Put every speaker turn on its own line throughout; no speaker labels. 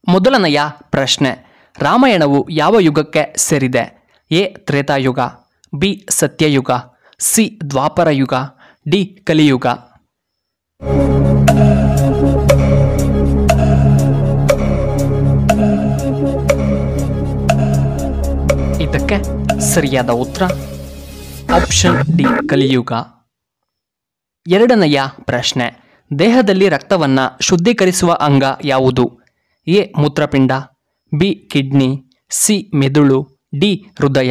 ಮೊದಲನೆಯ ಪ್ರಶ್ನೆ ರಾಮಾಯಣವು ಯಾವ ಯುಗಕ್ಕೆ ಸೇರಿದೆ A Tretayuga B Satyayuga C Dwapara ಯುಗ ಡಿ ಕಲಿಯುಗ ಇದಕ್ಕೆ ಸರಿಯಾದ ಉತ್ತರ ಆಪ್ಷನ್ ಡಿ ಕಲಿಯುಗ ಎರಡನೆಯ ಪ್ರಶ್ನೆ ದೇಹದಲ್ಲಿ ರಕ್ತವನ್ನು ಶುದ್ಧೀಕರಿಸುವ ಅಂಗ ಯಾವುದು ಎ ಮೂತ್ರಪಿಂಡ ಬಿ ಕಿಡ್ನಿ ಸಿ ಮೆದುಳು ಡಿ ಹೃದಯ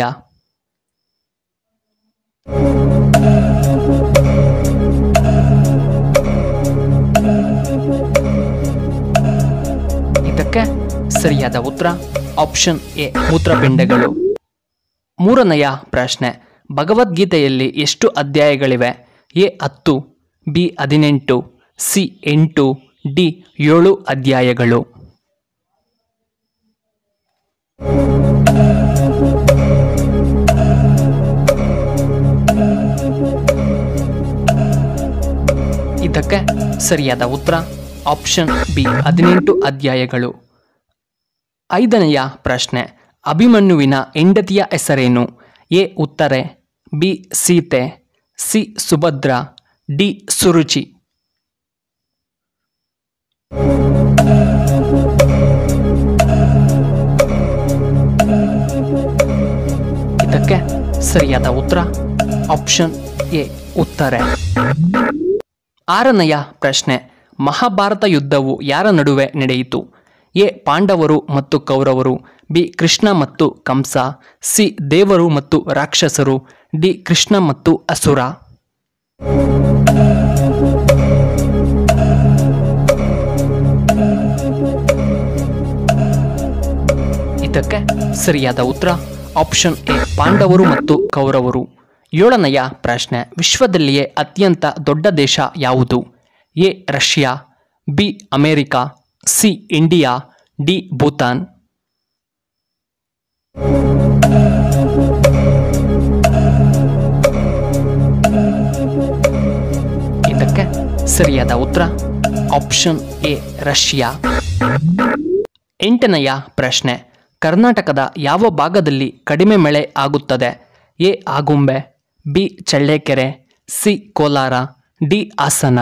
ಇದಕ್ಕೆ ಸರಿಯಾದ ಉತ್ತರ ಆಪ್ಷನ್ ಎ ಮೂತ್ರಪಿಂಡಗಳು ಮೂರನೆಯ ಪ್ರಶ್ನೆ ಭಗವದ್ಗೀತೆಯಲ್ಲಿ ಎಷ್ಟು ಅಧ್ಯಾಯಗಳಿವೆ ಎ ಹತ್ತು ಬಿ ಹದಿನೆಂಟು ಸಿ ಎಂಟು ಡಿ ಏಳು ಅಧ್ಯಾಯಗಳು ಇದಕ್ಕೆ ಸರಿಯಾದ ಉತ್ತರ ಆಪ್ಷನ್ ಬಿ ಹದಿನೆಂಟು ಅಧ್ಯಾಯಗಳು ಐದನೆಯ ಪ್ರಶ್ನೆ ಅಭಿಮನ್ಯುವಿನ ಹೆಂಡತಿಯ ಹೆಸರೇನು A Uttara B Sita C Subhadra D Suruchi ಇದಕ್ಕೆ ಸರಿಯಾದ ಉತ್ತರ ಆಪ್ಷನ್ ಎ ಉತ್ತಾರೆ ಆರನೆಯ ಪ್ರಶ್ನೆ ಮಹಾಭಾರತ ಯುದ್ಧವು ಯಾರ ನಡುವೆ ನಡೆಯಿತು ಎ ಪಾಂಡವರು ಮತ್ತು ಕೌರವರು ಬಿ ಕೃಷ್ಣ ಮತ್ತು ಕಂಸ ಸಿ ದೇವರು ಮತ್ತು ರಾಕ್ಷಸರು ಡಿ ಕೃಷ್ಣ ಮತ್ತು ಅಸುರ ಇದಕ್ಕೆ ಸರಿಯಾದ ಉತ್ತರ ಆಪ್ಷನ್ ಎ ಪಾಂಡವರು ಮತ್ತು ಕೌರವರು ಏಳನೆಯ ಪ್ರಶ್ನೆ ವಿಶ್ವದಲ್ಲಿಯೇ ಅತ್ಯಂತ ದೊಡ್ಡ ದೇಶ ಯಾವುದು A Russia B America C India D Bhutan ಇದಕ್ಕೆ ಸರಿಯಾದ ಉತ್ತರ ಆಪ್ಷನ್ ಎ ರಷ್ಯಾ ಎಂಟನೆಯ ಪ್ರಶ್ನೆ ಕರ್ನಾಟಕದ ಯಾವ ಭಾಗದಲ್ಲಿ ಕಡಿಮೆ ಮಳೆ ಆಗುತ್ತದೆ A Agumbe B Challakere C Kolar D Hassan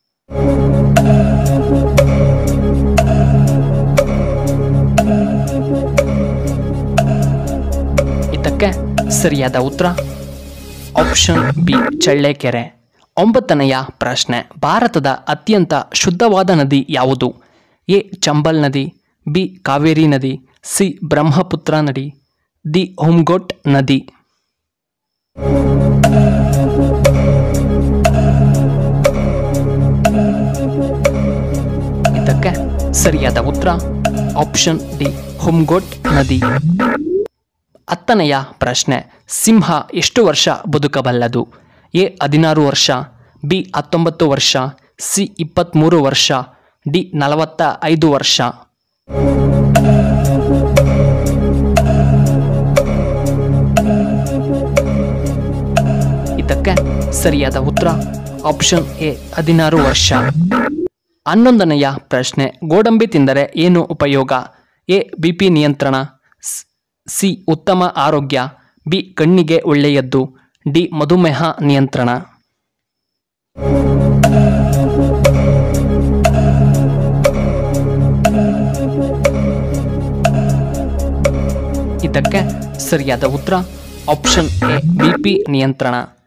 ಇದಕ್ಕೆ ಸರಿಯಾದ ಉತ್ತರ ಆಪ್ಷನ್ ಬಿ ಚಳ್ಳಕೆರೆ ಒಂಬತ್ತನೆಯ ಪ್ರಶ್ನೆ ಭಾರತದ ಅತ್ಯಂತ ಶುದ್ಧವಾದ ನದಿ ಯಾವುದು ಎ ಚಂಬಲ್ ನದಿ ಬಿ ಕಾವೇರಿ ನದಿ ಸಿ ಬ್ರಹ್ಮಪುತ್ರ ನದಿ ದಿ ಹೋಮ್ಗೋಟ್ ನದಿ ಇದಕ್ಕೆ ಸರಿಯಾದ ಉತ್ತರ ಆಪ್ಷನ್ ಡಿ ಹೋಮ್ಗೋಟ್ ನದಿ ಹತ್ತನೆಯ ಪ್ರಶ್ನೆ ಸಿಂಹ ಎಷ್ಟು ವರ್ಷ ಬದುಕಬಲ್ಲದು ಎ ಹದಿನಾರು ವರ್ಷ ಬಿ ಹತ್ತೊಂಬತ್ತು ವರ್ಷ ಸಿ ಇಪ್ಪತ್ತ್ಮೂರು ವರ್ಷ ಡಿ ನಲವತ್ತ ಐದು ವರ್ಷ ಇದಕ್ಕೆ ಸರಿಯಾದ ಉತ್ತರ ಆಪ್ಷನ್ ಎ ಹದಿನಾರು ವರ್ಷ ಹನ್ನೊಂದನೆಯ ಪ್ರಶ್ನೆ ಗೋಡಂಬಿ ತಿಂದರೆ ಏನು ಉಪಯೋಗ ಎ ಬಿ ಪಿ ನಿಯಂತ್ರಣ ಸ್- ಸಿ ಉತ್ತಮ ಆರೋಗ್ಯ ಬಿ ಕಣ್ಣಿಗೆ ಒಳ್ಳೆಯದ್ದು ಡಿ ಮಧುಮೇಹ ನಿಯಂತ್ರಣ ಇದಕ್ಕೆ ಸರಿಯಾದ ಉತ್ತರ ಆಪ್ಷನ್ ಎ ಬಿ ಪಿ ನಿಯಂತ್ರಣ